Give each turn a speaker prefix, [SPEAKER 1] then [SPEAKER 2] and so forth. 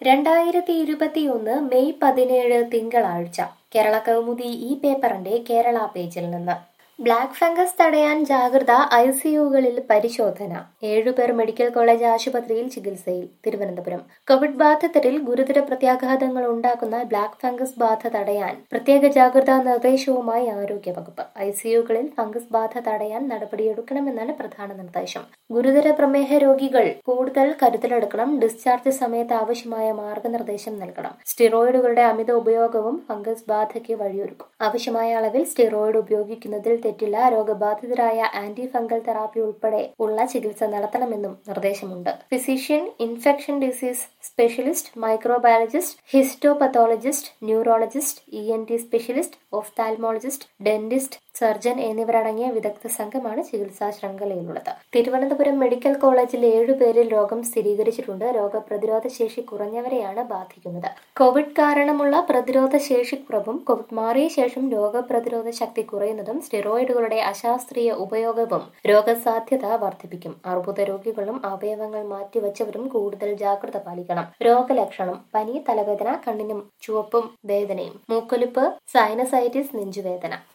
[SPEAKER 1] രണ്ടായിരത്തി ഇരുപത്തിയൊന്ന് മെയ് പതിനേഴ് തിങ്കളാഴ്ച കേരള കൗമുദി ഈ പേപ്പറിന്റെ കേരള പേജിൽ നിന്ന് ബ്ലാക്ക് ഫംഗസ് തടയാൻ ജാഗ്രത ഐ സിയുകളിൽ പരിശോധന ഏഴുപേർ മെഡിക്കൽ കോളേജ് ആശുപത്രിയിൽ ചികിത്സയിൽ തിരുവനന്തപുരം കോവിഡ് ബാധിതരിൽ ഗുരുതര പ്രത്യാഘാതങ്ങൾ ഉണ്ടാക്കുന്ന ബ്ലാക്ക് ഫംഗസ് ബാധ തടയാൻ പ്രത്യേക ജാഗ്രതാ നിർദ്ദേശവുമായി ആരോഗ്യവകുപ്പ് ഐ സിയുകളിൽ ഫംഗസ് ബാധ തടയാൻ നടപടിയെടുക്കണമെന്നാണ് പ്രധാന നിർദ്ദേശം ഗുരുതര പ്രമേഹ രോഗികൾ കൂടുതൽ കരുതലെടുക്കണം ഡിസ്ചാർജ് സമയത്ത് ആവശ്യമായ മാർഗനിർദ്ദേശം നൽകണം സ്റ്റിറോയിഡുകളുടെ അമിത ഉപയോഗവും ഫംഗസ് ബാധയ്ക്ക് വഴിയൊരുക്കും ആവശ്യമായ അളവിൽ സ്റ്റിറോയിഡ് ഉപയോഗിക്കുന്നതിൽ തെറ്റില്ല രോഗബാധിതരായ ആന്റി ഫംഗൽ തെറാപ്പി ഉൾപ്പെടെ ഉള്ള ചികിത്സ നടത്തണമെന്നും നിർദ്ദേശമുണ്ട് physician infection disease specialist microbiologist histopathologist neurologist E N T specialist ophthalmologist dentist surgeon എന്നിവരടങ്ങിയ വിദഗ്ധ സംഘമാണ് ചികിത്സാ ശൃംഖലയിലുള്ളത് തിരുവനന്തപുരം മെഡിക്കൽ കോളേജിൽ ഏഴുപേരിൽ രോഗം സ്ഥിരീകരിച്ചിട്ടുണ്ട് രോഗപ്രതിരോധ ശേഷി കുറഞ്ഞവരെയാണ് ബാധിക്കുന്നത് കോവിഡ് കാരണമുള്ള പ്രതിരോധ ശേഷിക്കുറവും കോവിഡ് മാറിയ ശേഷം രോഗപ്രതിരോധ ശക്തി കുറയുന്നതും സ്റ്റിറോയിഡുകളുടെ അശാസ്ത്രീയ ഉപയോഗവും രോഗസാധ്യത വർദ്ധിപ്പിക്കും അർബുദ രോഗികളും അവയവങ്ങൾ മാറ്റിവെച്ചവരും കൂടുതൽ ജാഗ്രത പാലിക്കണം രോഗലക്ഷണം പനി തലവേദന കണ്ണിനും ചുവപ്പും വേദനയും മൂക്കൊലിപ്പ് സൈനസൈറ്റിസ് നെഞ്ചുവേദന